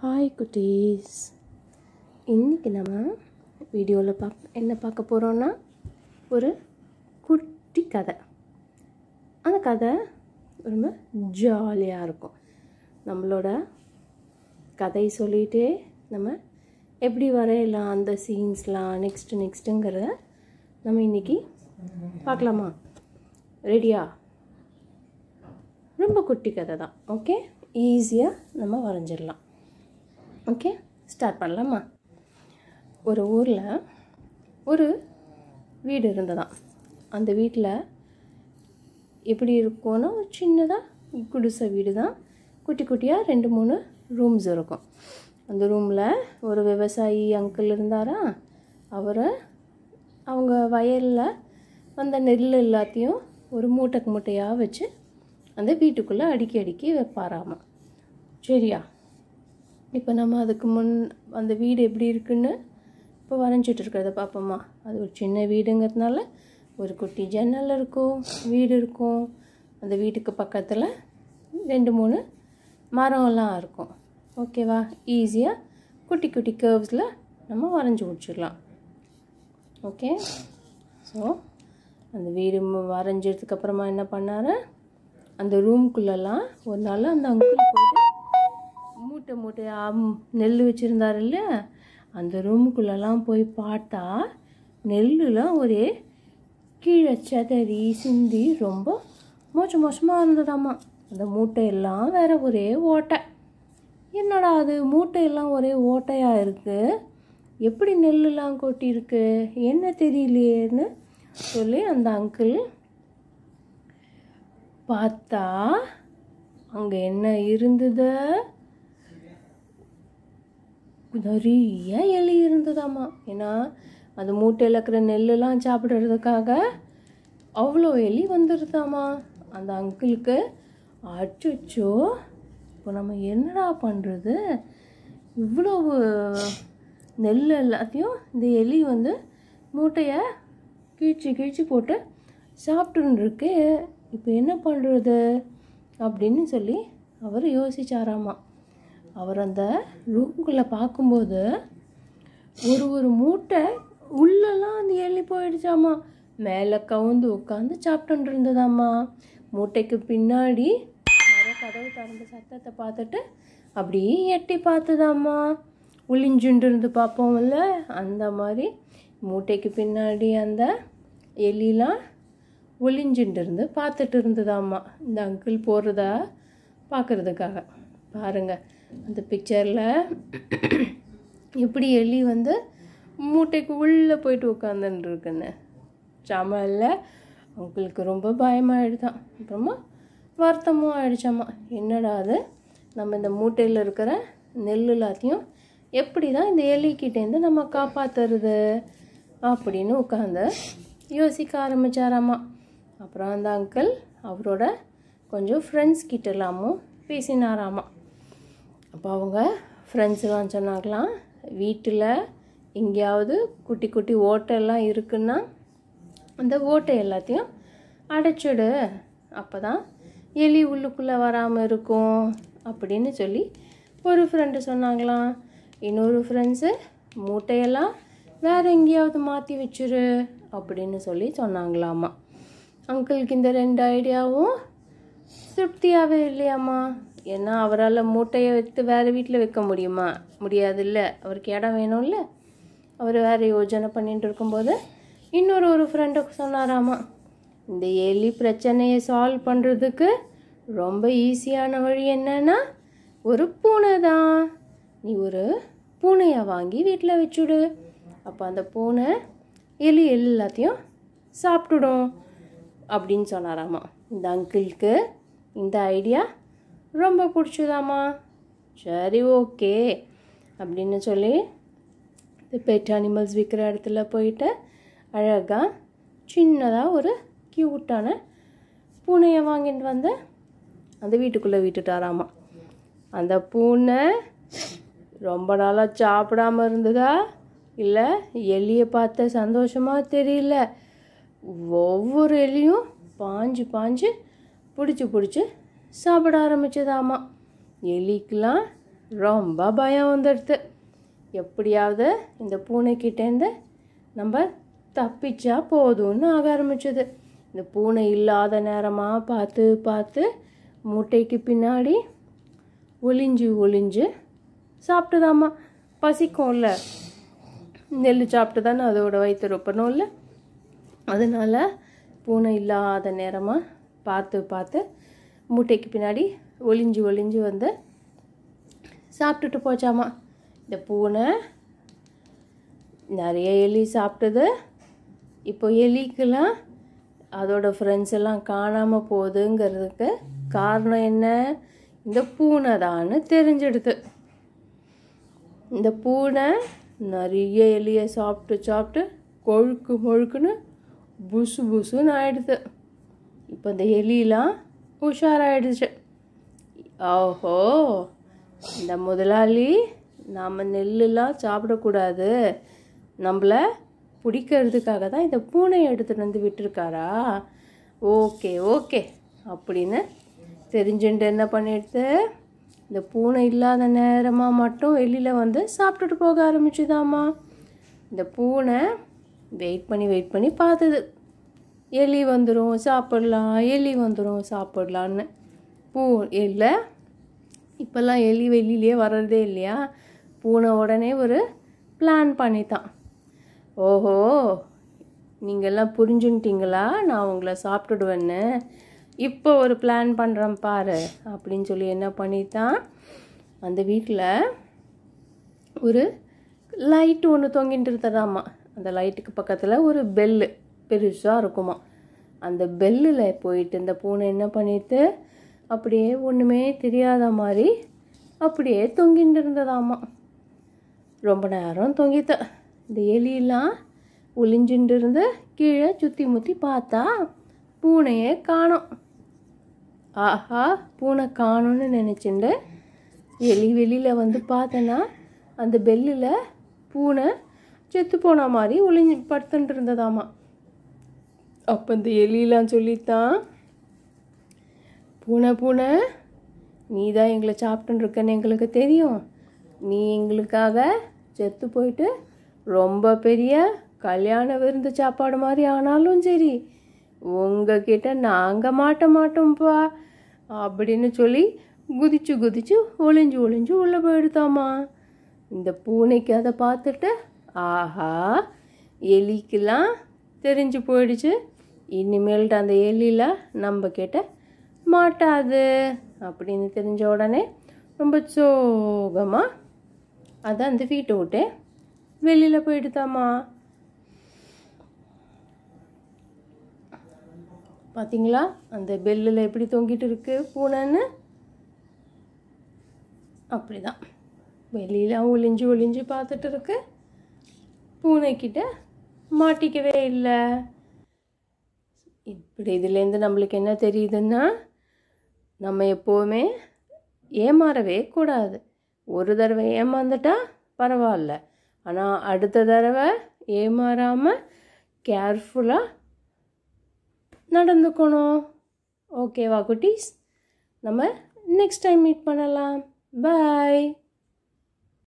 hi குட்டீஸ் இன்றைக்கி நம்ம வீடியோவில் பாக் என்ன பார்க்க போகிறோன்னா ஒரு குட்டி கதை அந்த கதை ரொம்ப ஜாலியாக இருக்கும் நம்மளோட கதை சொல்லிகிட்டே நம்ம எப்படி வரையலாம் அந்த சீன்ஸ்லாம் நெக்ஸ்ட்டு நெக்ஸ்ட்டுங்கிறத நம்ம இன்றைக்கி பார்க்கலாமா ரெடியா ரொம்ப குட்டி கதை தான் ஓகே ஈஸியாக நம்ம வரைஞ்சிடலாம் ஓகே ஸ்டார்ட் பண்ணலாமா ஒரு ஊரில் ஒரு வீடு இருந்ததாம் அந்த வீட்டில் எப்படி இருக்கும்னா ஒரு சின்னதாக குடிசை வீடு தான் குட்டி குட்டியாக ரெண்டு மூணு ரூம்ஸ் இருக்கும் அந்த ரூமில் ஒரு விவசாயி அங்கிள் இருந்தாரா அவரை அவங்க வயலில் வந்த நெல் எல்லாத்தையும் ஒரு மூட்டைக்கு மூட்டையாக வச்சு அந்த வீட்டுக்குள்ளே அடுக்கி அடுக்கி வைப்பாராமா சரியா இப்போ நம்ம அதுக்கு முன் அந்த வீடு எப்படி இருக்குன்னு இப்போ வரைஞ்சிட்டு இருக்கிறத பார்ப்போமா அது ஒரு சின்ன வீடுங்கிறதுனால ஒரு குட்டி ஜன்னல் இருக்கும் வீடு இருக்கும் அந்த வீட்டுக்கு பக்கத்தில் ரெண்டு மூணு மரம்லாம் இருக்கும் ஓகேவா ஈஸியாக குட்டி குட்டி கர்வ்ஸில் நம்ம வரைஞ்சி முடிச்சிடலாம் ஓகே ஸோ அந்த வீடு மு- வரைஞ்சதுக்கு அப்புறமா என்ன பண்ணாரு அந்த ரூம்குள்ளெல்லாம் ஒரு நாள் அந்த அங்கிள் போயிட்டு மூட்டை மூட்டையாக நெல் வச்சுருந்தாரு இல்லையா அந்த ரூமுக்குள்ளெல்லாம் போய் பார்த்தா நெல்லுலாம் ஒரே கீழே செதறி சிந்தி ரொம்ப மோச மோசமாக இருந்ததாம்மா அந்த மூட்டையெல்லாம் வேற ஒரே ஓட்டை என்னடா அது மூட்டையெல்லாம் ஒரே ஓட்டையாக இருக்குது எப்படி நெல்லுலாம் கொட்டியிருக்கு என்ன தெரியலையேன்னு சொல்லி அந்த அங்கிள் பார்த்தா அங்கே என்ன இருந்தது நிறைய எலி இருந்ததாம்மா ஏன்னா அந்த மூட்டையில் இருக்கிற நெல்லெல்லாம் சாப்பிட்றதுக்காக அவ்வளோ எலி வந்துருதாம்மா அந்த அங்கிளுக்கு அச்சோ இப்போ நம்ம என்னடா பண்ணுறது இவ்வளவு நெல் எல்லாத்தையும் இந்த எலி வந்து மூட்டையை கிழிச்சு கிழிச்சு போட்டு சாப்பிட்டுன்னு இருக்கு இப்போ என்ன பண்ணுறது அப்படின்னு சொல்லி அவர் யோசிச்சாராமா அவர் அந்த ரூம்குள்ளே பார்க்கும்போது ஒரு ஒரு மூட்டை உள்ளெல்லாம் அந்த எலி போயிடுச்சாமா மேலே கவுந்து உட்காந்து சாப்பிட்டுட்டு இருந்ததாம்மா மூட்டைக்கு பின்னாடி யாரோ கதவு திறந்த சத்தத்தை பார்த்துட்டு அப்படியே எட்டி பார்த்துதாம்மா ஒளிஞ்சுண்டு இருந்து பார்ப்போம்ல அந்த மாதிரி மூட்டைக்கு பின்னாடி அந்த எலிலாம் ஒளிஞ்சுட்டு இருந்து பார்த்துட்டு இருந்ததாம்மா இந்த அங்கிள் போகிறதா பார்க்குறதுக்காக பாருங்கள் அந்த பிக்சரில் எப்படி எலி வந்து மூட்டைக்கு உள்ளே போயிட்டு உட்காந்துன்னு இருக்குன்னு சமையலில் அவங்களுக்கு ரொம்ப பயமாயிடுதான் அப்புறமா வருத்தமும் ஆயிடுச்சாம்மா என்னடா அது நம்ம இந்த மூட்டையில் இருக்கிற நெல் எல்லாத்தையும் எப்படி தான் இந்த எலிக்கிட்டேருந்து நம்ம காப்பாற்றுறது அப்படின்னு உட்காந்து யோசிக்க ஆரம்பிச்சாராம்மா அப்புறம் அந்த அங்கிள் அவரோட கொஞ்சம் ஃப்ரெண்ட்ஸ் கிட்ட எல்லாமும் பேசினாராமா அப்போ அவங்க ஃப்ரெண்ட்ஸ்லாம் சொன்னாங்களாம் வீட்டில் எங்கேயாவது குட்டி குட்டி ஓட்டெல்லாம் இருக்குன்னா அந்த ஓட்டை எல்லாத்தையும் அடைச்சிடு அப்போ தான் எலி உள்ளுக்குள்ளே வராமல் இருக்கும் அப்படின்னு சொல்லி ஒரு ஃப்ரெண்டு சொன்னாங்களாம் இன்னொரு ஃப்ரெண்ட்ஸு மூட்டையெல்லாம் வேறு எங்கேயாவது மாற்றி வச்சிரு அப்படின்னு சொல்லி சொன்னாங்களாமா அங்கிளுக்கு இந்த ரெண்டு ஐடியாவும் திருப்தியாகவே இல்லையாம்மா ஏன்னா அவரால் மூட்டையை வைத்து வேறு வீட்டில் வைக்க முடியுமா முடியாதுல்ல அவருக்கு இடம் வேணும்ல அவர் வேறு யோஜனை பண்ணிட்டு இருக்கும்போது இன்னொரு ஒரு ஃப்ரெண்டு சொன்னாராமா இந்த எலி பிரச்சனையை சால்வ் பண்ணுறதுக்கு ரொம்ப ஈஸியான வழி என்னன்னா ஒரு பூனை தான் நீ ஒரு பூனையை வாங்கி வீட்டில் வச்சுடு அப்போ அந்த பூனை எலி எல்லாத்தையும் சாப்பிட்டுடும் அப்படின்னு சொன்னாராமா இந்த அங்கிளுக்கு இந்த ஐடியா ரொம்ப பிடிச்சதாம்மா சரி ஓகே அப்படின்னு சொல்லி இந்த பெட் அனிமல்ஸ் விற்கிற இடத்துல போயிட்டு அழகாக சின்னதாக ஒரு க்யூட்டான பூனையை வாங்கிட்டு வந்து அந்த வீட்டுக்குள்ளே விட்டுட்டாராமா அந்த பூனை ரொம்ப நாளாக சாப்பிடாம இருந்ததா இல்லை எலியை பார்த்த சந்தோஷமாக தெரியல ஒவ்வொரு எலியும் பாஞ்சு பாஞ்சு பிடிச்சி பிடிச்சி சாப்பிட ஆரம்பிச்சதாமா எலிக்கெலாம் ரொம்ப பயம் வந்துடுது எப்படியாவது இந்த பூனைக்கிட்டேருந்து நம்ம தப்பிச்சா போதும்னு ஆக ஆரம்பிச்சது இந்த பூனை இல்லாத நேரமாக பார்த்து பார்த்து மூட்டைக்கு பின்னாடி ஒளிஞ்சு ஒளிஞ்சு சாப்பிட்டுதாம்மா பசிக்கும்ல நெல் சாப்பிட்டு தானே அதோட வயிற்று ரொப்பணும்ல அதனால் பூனை இல்லாத நேரமாக பார்த்து பார்த்து மூட்டைக்கு பின்னாடி ஒளிஞ்சு ஒளிஞ்சு வந்து சாப்பிட்டுட்டு போச்சாமா இந்த பூனை நிறைய எலி சாப்பிட்டது இப்போ எலிக்கெல்லாம் அதோட ஃப்ரெண்ட்ஸ் எல்லாம் காணாமல் போகுதுங்கிறதுக்கு காரணம் என்ன இந்த பூனை தான்னு தெரிஞ்சிடுது இந்த பூனை நிறைய எலியை சாப்பிட்டு சாப்பிட்டு கொழுக்கு மொழுக்குன்னு புசு புசுன்னு ஆயிடுது இப்போ இந்த எலிலாம் உஷாராயிடுச்சு ஓஹோ இந்த முதலாளி நாம் நெல்லுலாம் சாப்பிடக்கூடாது நம்மளை பிடிக்கிறதுக்காக தான் இந்த பூனையை எடுத்துகிட்டு வந்து விட்டுருக்காரா ஓகே ஓகே அப்படின்னு தெரிஞ்சுட்டு என்ன பண்ணிடுது இந்த பூனை இல்லாத நேரமாக மட்டும் வெளியில் வந்து சாப்பிட்டுட்டு போக ஆரம்பிச்சுதாம்மா இந்த பூனை வெயிட் பண்ணி வெயிட் பண்ணி பார்த்தது எலி வந்துடும் சாப்பிடலாம் எலி வந்துடும் சாப்பிடலான்னு பூ இல்லை இப்போல்லாம் எலி வெளியிலே வர்றதே இல்லையா பூனை உடனே ஒரு பிளான் பண்ணித்தான் ஓஹோ நீங்கள்லாம் புரிஞ்சுன்ட்டீங்களா நான் உங்களை சாப்பிட்டுடுவேன்னு இப்போ ஒரு பிளான் பண்ணுறேன் பாரு அப்படின்னு சொல்லி என்ன பண்ணித்தான் அந்த வீட்டில் ஒரு லைட் ஒன்று தொங்கிட்டு இருந்ததாம்மா அந்த லைட்டுக்கு பக்கத்தில் ஒரு பெல்லு பெருசாக இருக்குமா அந்த பெல்லில் போயிட்டு இந்த பூனை என்ன பண்ணிட்டு அப்படியே ஒன்றுமே தெரியாத மாதிரி அப்படியே தொங்கிட்டு இருந்ததாம்மா ரொம்ப நேரம் தொங்கித்த இந்த எலியெல்லாம் ஒளிஞ்சுட்டு இருந்து கீழே சுற்றி முற்றி பார்த்தா பூனையே காணோம் ஆஹா பூனை காணும்னு நினச்சிண்டு எலி வெளியில் வந்து பார்த்தேன்னா அந்த பெல்லில் பூனை செத்து போன மாதிரி ஒளிஞ்சு படுத்துட்டு இருந்ததாமா அப்போ இந்த எலிலாம் சொல்லித்தான் பூனை பூனை நீ தான் எங்களை சாப்பிட்டுன்னு இருக்கன்னு எங்களுக்கு தெரியும் நீ எங்களுக்காக செத்து போயிட்டு ரொம்ப பெரிய கல்யாண விருந்து சாப்பாடு மாதிரி ஆனாலும் சரி உங்ககிட்ட நாங்கள் மாட்ட மாட்டோம்ப்பா அப்படின்னு சொல்லி குதிச்சு குதிச்சு ஒளிஞ்சு ஒளிஞ்சு உள்ளே போயிடுதாம்மா இந்த பூனைக்கு அதை பார்த்துட்டு ஆஹா எலிக்கெல்லாம் தெரிஞ்சு போயிடுச்சு இனிமேல்ட்டு அந்த எலியில் நம்ம கிட்ட மாட்டாது அப்படின்னு தெரிஞ்ச உடனே ரொம்ப சோகமாக அதை அந்த வீட்டை விட்டு வெளியில் போயிடுதாம்மா பார்த்தீங்களா அந்த பெல்லில் எப்படி தொங்கிட்டு இருக்கு பூனைன்னு அப்படிதான் வெளியில் ஒளிஞ்சு ஒளிஞ்சு பார்த்துட்டு இருக்கு பூனைக்கிட்ட மாட்டிக்கவே இல்லை இப்படி இதுலேருந்து நம்மளுக்கு என்ன தெரியுதுன்னா நம்ம எப்போவுமே ஏமாறவே கூடாது ஒரு தடவை ஏமாந்துட்டா பரவாயில்ல ஆனால் அடுத்த தடவை ஏமாறாமல் கேர்ஃபுல்லாக நடந்துக்கணும் ஓகேவா குட்டீஸ் நம்ம நெக்ஸ்ட் டைம் மீட் பண்ணலாம் பாய்